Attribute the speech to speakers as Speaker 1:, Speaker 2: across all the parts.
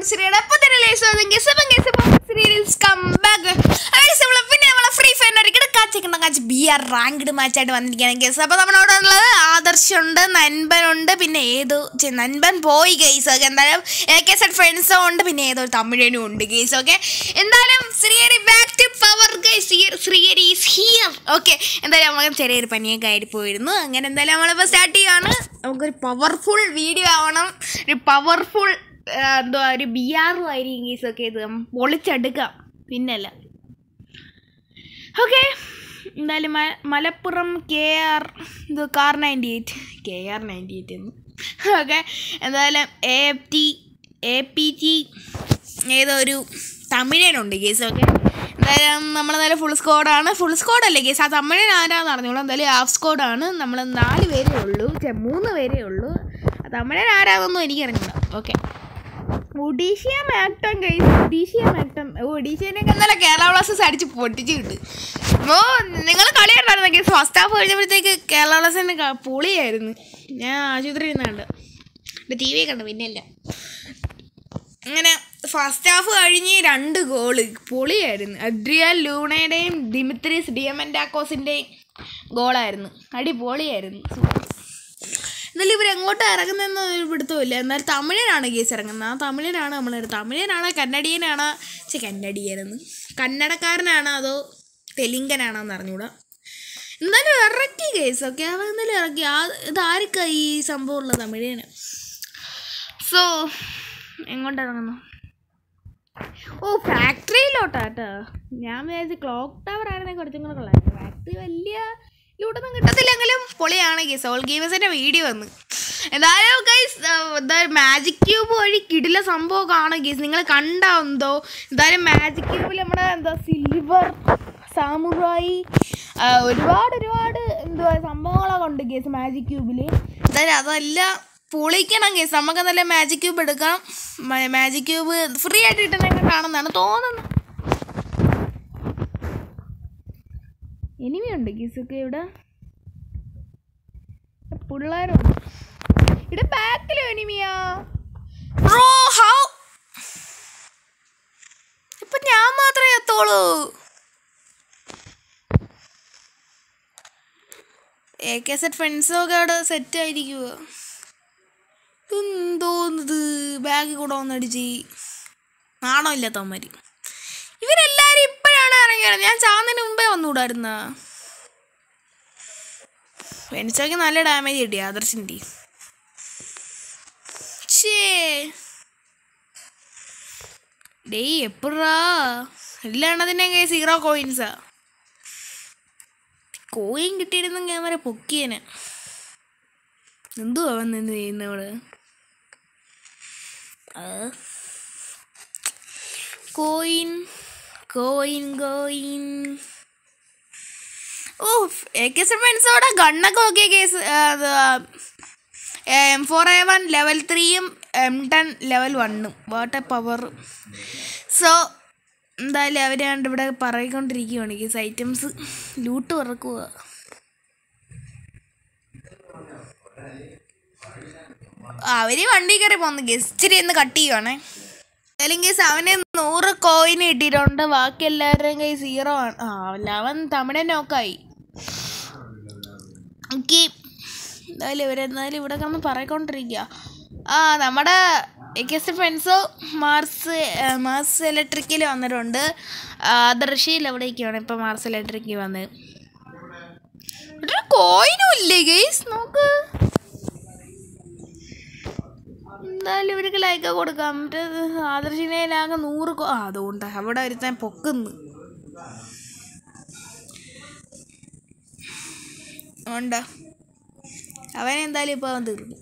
Speaker 1: ശ്രീയുടെ പുതിയ പിന്നെ നമ്മളെ ഫ്രീ ഫയർ ഒരിക്കലും കാച്ചിക്കണം കാച്ച് ബി ആർ റാങ്ക്ഡ് മാച്ചായിട്ട് വന്നിരിക്കുകയാണ് ഗേസ് അപ്പോൾ നമ്മളവിടെ ഉള്ളത് ആദർശുണ്ട് നൻപനുണ്ട് പിന്നെ ഏതോ ഛെ, നൻപൻ പോയി ഗെയ്സ് ഓക്കെ എന്തായാലും എ കെ സെറ്റ് ഫ്രണ്ട്സും ഉണ്ട് പിന്നെ ഏതോ ഒരു തമിഴനും ഉണ്ട് ഗെയ്സ് ഓക്കെ എന്തായാലും Srihari back to power guys Srihari is here okay എന്തായാലും നമുക്ക് ചെറിയൊരു പനിയൊക്കെ ആയിട്ട് പോയിരുന്നു അങ്ങനെ എന്തായാലും നമ്മളിപ്പോൾ സ്റ്റാർട്ട് ചെയ്യുകയാണ് നമുക്കൊരു പവർഫുൾ വീഡിയോ ആവണം ഒരു പവർഫുൾ എന്തുവാ ഒരു ബി ആറും ആയിരിക്കും ഗീസ് ഒക്കെ ഇത് പൊളിച്ചെടുക്കാം പിന്നല്ല ഓക്കെ എന്തായാലും മ- മലപ്പുറം കെ ആർ ഇത് car ninety eight K R ninety eight എന്ന് ഓക്കെ എന്തായാലും A F T A P T ഏതോ ഒരു തമിഴനുണ്ട് കേസ് ഓക്കെ എന്തായാലും നമ്മളെന്തായാലും ഫുൾ സ്കോഡാണ് ഫുൾ സ്കോഡല്ലേ കേസ് ആ തമിഴൻ ആരാന്ന് അറിഞ്ഞോളൂ എന്തായാലും ഹാഫ് സ്കോഡാണ് നമ്മൾ നാല് പേരേ ഉള്ളൂ ഛെ, മൂന്ന് പേരേ ഉള്ളൂ ആ തമിഴൻ ആരാന്നൊന്നും എനിക്കറിഞ്ഞില്ല ഓക്കെ ഒഡീഷ്യ മാക്ടം കൈസ് ഒഡീഷ്യ മാക്ടം ഒഡീഷ്യനൊക്കെ ഇന്നലെ കേരള ബ്ലാസ്റ്റേഴ്സ് അടിച്ച് പൊട്ടിച്ച് കിട്ടും ഓ നിങ്ങൾ കളി ഉണ്ടായിരുന്നു കേസ് ഫസ്റ്റ് ഹാഫ് കഴിഞ്ഞപ്പോഴത്തേക്ക് കേരള ബ്ലാസ്റ്റേഴ്സിന് ക- പൊളിയായിരുന്നു ഞാൻ ആശുപത്രിയിൽ നിന്നുണ്ട് എൻ്റെ ടി വി കണ്ടു പിന്നെയല്ല അങ്ങനെ ഫസ്റ്റ് ഹാഫ് കഴിഞ്ഞ് രണ്ട് ഗോള് പൊളിയായിരുന്നു അഡ്രിയൽ ലൂണയുടെയും ദിമിത്രിസ് ഡിയമൻഡാക്കോസിൻ്റെയും ഗോളായിരുന്നു അടിപൊളിയായിരുന്നു എന്നാലും ഇവർ എങ്ങോട്ടാണ് ഇറങ്ങുന്നതെന്ന് ഒരു പിടുത്തമില്ല എന്നാൽ തമിഴനാണ് കേസ് ഇറങ്ങുന്നത് ആ തമിഴനാണ് നമ്മൾ തമിഴനാണ് കന്നഡിയനാണ് ചെ കന്നഡിയനെന്ന് കന്നഡക്കാരനാണോ അതോ തെലുങ്കനാണോ എന്ന് അറിഞ്ഞൂടാ എന്നാലും ഇറക്കി കേസ് ഓക്കെ അവൻ എന്തായാലും ഇറക്കി ആ ഇതാർക്കാ ഈ സംഭവമുള്ള തമിഴന് സോ എങ്ങോട്ട് ഇറങ്ങുന്നു ഓ ഫാക്ടറിയിലോട്ടാ ഞാൻ വിചാരിച്ചു ക്ലോക്ക് ടവർ ആയിരുന്നെങ്കിൽ കുറച്ചും കൂടെ കൊള്ളായിരുന്നു ഫാക്ടറി വലിയ ലൂട്ടൊന്നും കിട്ടത്തില്ലെങ്കിലും പൊളിയാണ് ഗീസ് ഓൾ ഗെയിമേഴ്സിൻ്റെ വീഡിയോ വന്ന് എന്തായാലും ഗൈസ് എന്താ മാജിക് ക്യൂബ് വഴി കിടില സംഭവം കാണും ഗീസ് നിങ്ങൾ കണ്ടോ എന്തോ എന്തായാലും മാജിക് ക്യൂബിൽ നമ്മുടെ എന്താ സിൽവർ സാമുറായി ആ, ഒരുപാട് ഒരുപാട് എന്തുവാ സംഭവങ്ങളൊക്കെ ഉണ്ട് ഗേസ് മാജിക് ക്യൂബിൽ എന്തായാലും അതെല്ലാം പൊളിക്കണം കേസ് നമുക്ക് നല്ല മാജിക് ക്യൂബ് എടുക്കാം മാജിക് ക്യൂബ് ഫ്രീ ആയിട്ട് കിട്ടുന്നതൊക്കെ കാണുന്നതാണ് തോന്നുന്നത് എനിമിയുണ്ട് ഗീസൊക്കെ ഇവിടെ പിള്ളേരുണ്ട് ഇവിടെ ബാക്കിലും എനിമിയാ ബ്രോ ഹൗ ഇപ്പൊ ഞാൻ മാത്രമേ എത്തോളൂ എ കെ സെറ്റ് ഫ്രണ്ട്സൊക്കെ അവിടെ സെറ്റ് ആയിരിക്കുവോ എന്തോന്നത് ബാഗ് കൂടെ വന്നടിച്ച് നാണോ ഇല്ലാത്തവന്മാര് ഇവരെല്ലാരും ഇപ്പോഴാണ് ഇറങ്ങിയത് ഞാൻ ചാന്നതിന് മുമ്പേ വന്നുകൂടായിരുന്ന എനിച്ചൊക്കെ നല്ല ഡാമേജ് കിട്ടി ആദർശിൻ്റെ ഷേ ഡേയ് എപ്പോഴാ എല്ലാണതിൻ്റെ സീറോ കോയിൻസാ കോയിൻ കിട്ടിയിരുന്നെങ്കിൽ ക്യാമറ പൊക്കിയേനെ എന്തുവാ വന്ന് ചെയ്യുന്നവള് കോയിൻ കോയിൻ കോയിൻ ഓ എ കെ സെവൻസോടെ ഗണ്ണൊക്കെ നോക്കിയ case M four A one level ത്രീയും എം ടെൻ ലെവൽ വണ്ണും വാട്ട് എ പവർ സോ എന്തായാലും അവർ കണ്ട് ഇവിടെ പറയിക്കൊണ്ടിരിക്കുകയാണ് കേസ് ഐറ്റംസ് ലൂട്ട് പറക്കുക അവര് വണ്ടി കയറി പോന്ന് ഗസ്റ്റിരി ഒന്ന് കട്ട് ചെയ്യുവാണേ അല്ലെങ്കിൽ അവന് നൂറ് കോയിൻ കിട്ടിയിട്ടുണ്ട് ബാക്കി എല്ലാവരുടെയും കൈ സീറോ ആണ് ആ അല്ല അവൻ തമിഴൻ നോക്കായി ഓക്കെ എന്തായാലും ഇവരെന്തായാലും ഇവിടെ കിടന്ന് പറയിക്കൊണ്ടിരിക്കുക ആ നമ്മുടെ എസ് ഫ്രണ്ട്സോ മാർസ് ആ, മാർസ് ഇലക്ട്രിക്കിൽ വന്നിട്ടുണ്ട് ആദർശിയിൽ എവിടേക്കാണ് ഇപ്പം മാർസ് ഇലക്ട്രിക്കിൽ വന്നത് ഇവിടെ കോയിനും ഇല്ലേ ഗെയ്സ് നോക്ക് എന്തായാലും ഇവർക്ക് ലൈക്ക് കൊടുക്കാം മറ്റേ ആദർശിനേലാകെ നൂറ് കോ- ആ അതുകൊണ്ട് അവിടെ ഒരുത്താൻ പൊക്കുന്നു ഉണ്ട് അവനെന്തായാലും ഇപ്പൊ അവൻ തീർന്നു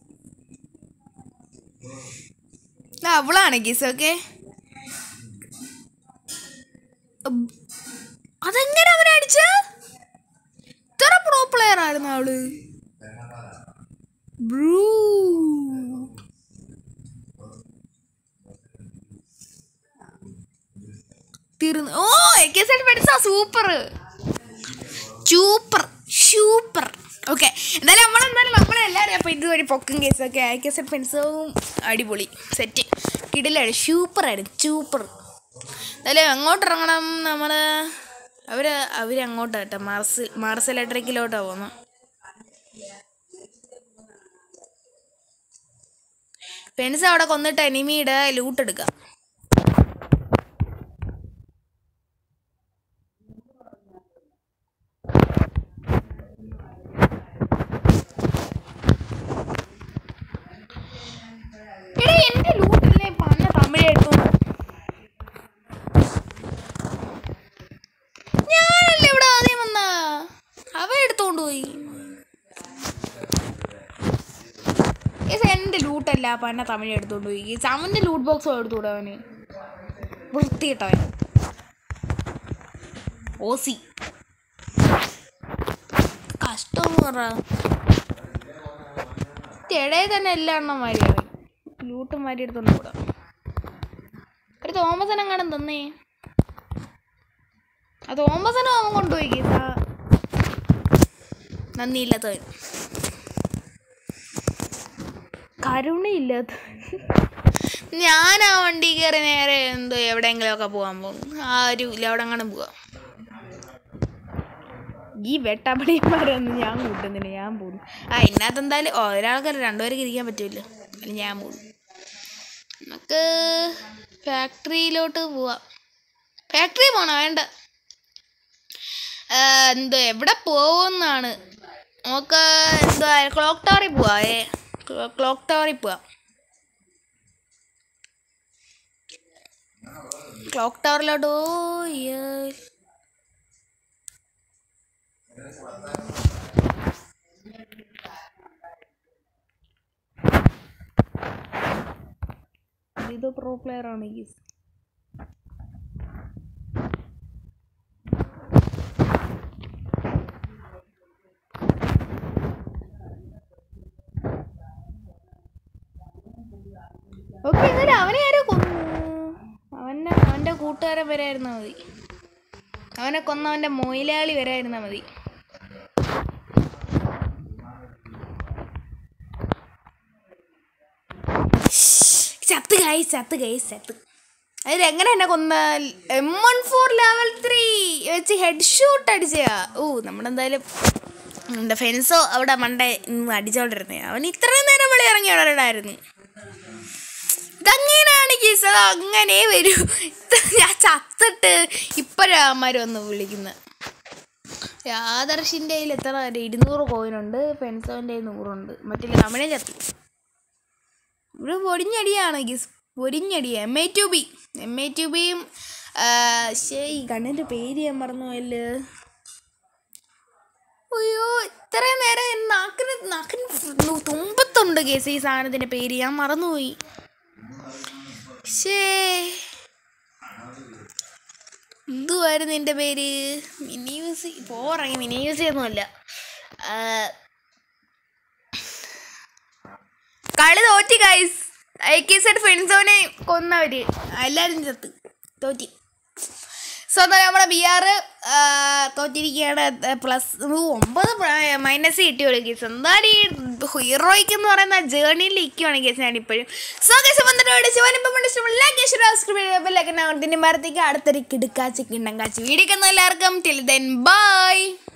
Speaker 1: ആ, അവളാണ് ഗീസ് ഓക്കെ അതെങ്ങനെ അവനെ അടിച്ച ഇത്ര പ്രോ പ്ലെയർ ആയിരുന്നു അവള് ബ്രൂ തീർന്നു ഓ എക്കെ സൈഡ് പഠിച്ചാ സൂപ്പർ സൂപ്പർ സൂപ്പർ ഓക്കെ എന്തായാലും നമ്മളെന്തായാലും നമ്മളെല്ലാവരും അപ്പോൾ ഇതുവരെ പൊക്കും കേസൊക്കെ ഐ കെ സെറ്റ് പെൻസും അടിപൊളി സെറ്റ് കിടിലാണ് സൂപ്പറായിരുന്നു സൂപ്പർ എന്തായാലും എങ്ങോട്ട് ഇറങ്ങണം നമ്മൾ അവർ അവരങ്ങോട്ടാണ് കേട്ടോ മാർസ് മാർസ് ഇലക്ട്രിക്കിലോട്ടാണ് പോകുന്നത് ഫെൻസ് അവിടെ കൊന്നിട്ട് എനിമിയുടെ ലൂട്ട് എടുക്കാം എടാ എന്റെ ലൂട്ടല്ലേ പന്ന തമിഴ് എടുത്തു ഞാനല്ലേ ഇവിടെ ആദ്യം വന്ന അവ എടുത്തോണ്ട് പോയി ഇത് എന്റെ ലൂട്ടല്ല പന്ന തമിഴ് എടുത്തോണ്ട് പോയി ഇത് അവന്റെ ലൂട്ട് ബോക്സ് എടുത്തൂടെ അവന് വൃത്തിയിട്ടവൻ ഓസി കഷ്ടം പറ ഇടയിൽ തന്നെ എല്ലാ എണ്ണം മാരി ലൂട്ടും മാരി എടുത്തോണ്ട് കൂടാ ഒരു തോമസൻ എങ്ങാനും തന്നേ ആ തോമസനും അവൻ കൊണ്ടുപോയി ഗീത നന്ദിയില്ലാത്തവൻ കരുണയില്ലാത്ത ഞാൻ ആ വണ്ടി കയറി നേരെ എന്തോ എവിടെയെങ്കിലും ഒക്കെ പോകാൻ പോകും ആരും ഇല്ല അവിടെ അങ്ങനെ പോവാം ഈ വെട്ടാപ്പടിയന്മാരൊന്നും ഞാൻ കൂട്ടുന്നില്ല ഞാൻ പോകുന്നു ആ ഇതിനകത്ത് എന്തായാലും ഓ, ഒരാൾക്ക് രണ്ടുപേർക്ക് ഇരിക്കാൻ പറ്റുമല്ലോ അതിന് ഞാൻ പോകുന്നു നമുക്ക് ഫാക്ടറിയിലോട്ട് പോവാം ഫാക്ടറി പോണോ വേണ്ട ആ, എന്തോ എവിടെ പോകുന്നാണ് നമുക്ക് എന്താ ക്ലോക്ക് ടവറിൽ പോവാ ഏ ക്ലോക്ക് ടവറിൽ പോവാം ക്ലോക്ക് ടവറിലോട്ട് ഓ യെസ് ഇത് പ്രോ പ്ലെയർ ആണ് ഈ ഓക്കെ എന്നാലും അവനെ ആരോ കൊന്നു അവനെ അവൻ്റെ കൂട്ടുകാരൻ വരായിരുന്നാ മതി അവനെ കൊന്നവൻ്റെ മൊയിലാളി വരായിരുന്നാ മതി ചത്ത് കൈ ചത്ത് കൈ ചത്ത് അതായത് എങ്ങനെ എന്നെ കൊന്ന M one four level three വെച്ച് ഹെഡ് ഷൂട്ട് അടിച്ചയാ ഓ നമ്മളെന്തായാലും എൻ്റെ ഫ്രണ്ട്സോ അവിടെ മണ്ട ഇന്ന് അടിച്ചോണ്ടിരുന്നേ അവൻ ഇത്രയും നേരം വിളി ഇറങ്ങി അവിടെ ഇടായിരുന്നു ഇതങ്ങനെയാണ് കേസ് അത് അങ്ങനെ വരൂ ഇത് ഞാൻ ചത്തിട്ട് ഇപ്പോഴാമാർ വന്ന് വിളിക്കുന്നത് ആദർശിൻ്റെ കയ്യിൽ എത്ര ഇരുന്നൂറ് കോയിനുണ്ട് ഫെൻസോൻ്റെ നൂറുണ്ട് മറ്റില്ല നമ്മളെ ചത്തു ഇവിടെ പൊടിഞ്ഞടിയാണ് ഗിസ് പൊരിഞ്ഞടി M A two B M A two ബിയും ശേ ഈ കണ്ണിൻ്റെ പേര് ഞാൻ മറന്നു പോയല്ലോ അയ്യോ ഇത്രയും നേരം എൻ്റെ നാക്കിന് നാക്കിന് തു- തുമ്പത്തുണ്ട് കേസ് ഈ സാധനത്തിൻ്റെ പേര് ഞാൻ മറന്നുപോയി ശേ എന്തുവായിരുന്നു എൻ്റെ പേര് മിനി മ്യൂസി പോറങ്ങി മിനി മ്യൂസി ഒന്നുമല്ല ആ, കളി തോറ്റി ഗൈസ് ഐക്യസൈഡ് ഫ്രണ്ട്സോനെ കൊന്നവര് എല്ലാവരും ചത്ത് തോറ്റി സോ എന്നാൽ നമ്മുടെ ബി ആർ തോറ്റിരിക്കുകയാണ് പ്ലസ് ഒമ്പത് മൈനസ് കിട്ടി കേസ് എന്തായാലും ഈ ഹീറോയ്ക്ക് എന്ന് പറയുന്ന ജേർണിയിൽ ഇരിക്കുവാണ് കേസ് ഞാനിപ്പോഴും സോ കേസ് വന്നിട്ട് ശിവനിപ്പം മരത്തേക്ക് അടുത്തൊരു കിടുക്കാച്ചി കിണ്ണം കാച്ചി വീഡിയോ എല്ലാവർക്കും ടിൽ ദെൻ ബൈ